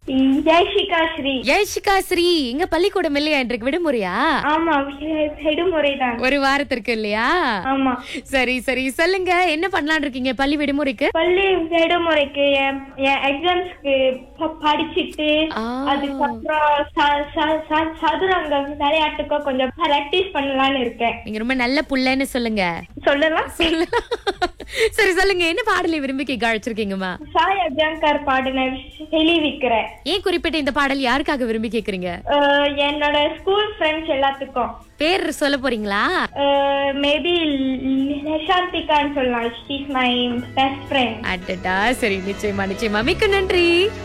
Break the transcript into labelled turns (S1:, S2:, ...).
S1: ஜெய்ஷிகா ஸ்ரீ
S2: ஜெயசிகா ஸ்ரீ எங்க பள்ளிக்கூடம் இல்லையா இன்றைக்கு விடுமுறையா
S1: ஆமா வி- விடுமுறை தான்
S2: ஒரு வாரத்திற்கு இல்லையா
S1: ஆமா
S2: சரி சரி சொல்லுங்க என்ன பண்ணலாம்னு இருக்கீங்க பள்ளி விடுமுறைக்கு
S1: பள்ளி விடுமுறைக்கு என் என் எக்ஸாம்ஸ்க்கு படிச்சுட்டு
S2: ஆ.
S1: அதுக்கப்புறம் ச- ச- ச- சதுரங்க விளையாட்டுக்கும் கொஞ்சம் பிராக்டிஸ் பண்ணலாம்னு இருக்கேன்
S2: நீங்க ரொம்ப நல்ல புள்ளன்னு சொல்லுங்க
S1: சொல்லலாம்
S2: சொல்லலாம். சரி சொல்லுங்க என்ன பாடலை விரும்பி கேட்க அழைச்சிருக்கீங்கம்மா
S1: சாய் அபியங்கர் பாடின தெளிவிக்கிறேன்
S2: ஏன் குறிப்பிட்ட இந்த பாடல் யாருக்காக விரும்பி கேக்குறீங்க
S1: அஹ் என்னோட ஸ்கூல் ஃப்ரெண்ட்ஸ் எல்லாத்துக்கும்
S2: பேர் சொல்ல போறீங்களா
S1: மேபி நிஷாந்திகான்னு சொல்லலாம் ஷீஸ் மை பெஸ்ட் ஃப்ரெண்ட்
S2: அடடா சரி நிச்சயமா நிச்சயமா மிக்க நன்றி